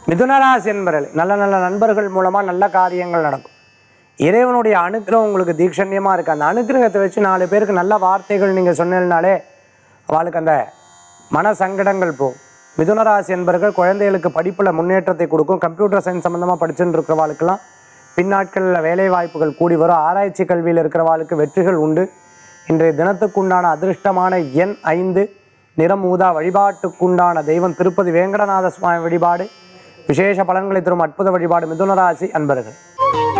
மிதுனராசி என்பர்கள் நல்ல நல்ல நண்பர்கள் மூலமாக நல்ல காரியங்கள் நடக்கும் இறைவனுடைய அனுக்கிரகம் உங்களுக்கு தீட்சண்யமாக இருக்குது அந்த அனுக்கிரகத்தை வச்சு நாலு பேருக்கு நல்ல வார்த்தைகள் நீங்கள் சொன்னீங்கனாலே அவளுக்கு அந்த மன சங்கடங்கள் போகும் மிதுனராசி என்பர்கள் குழந்தைகளுக்கு படிப்பில் முன்னேற்றத்தை கொடுக்கும் கம்ப்யூட்டர் சயின்ஸ் சம்மந்தமாக படிச்சுட்டு இருக்கிறவாளுக்கெல்லாம் பின்னாட்களில் வேலை வாய்ப்புகள் கூடி வரும் ஆராய்ச்சி கல்வியில் இருக்கிறவாளுக்கு வெற்றிகள் உண்டு இன்றைய தினத்துக்குண்டான அதிர்ஷ்டமான எண் ஐந்து நிறம் ஊதா வழிபாட்டுக்குண்டான தெய்வம் திருப்பதி வேங்கடநாத சுவாமி வழிபாடு விசேஷ பலன்களை தரும் அற்புத வழிபாடு மிதுனராசி அன்பர்கள்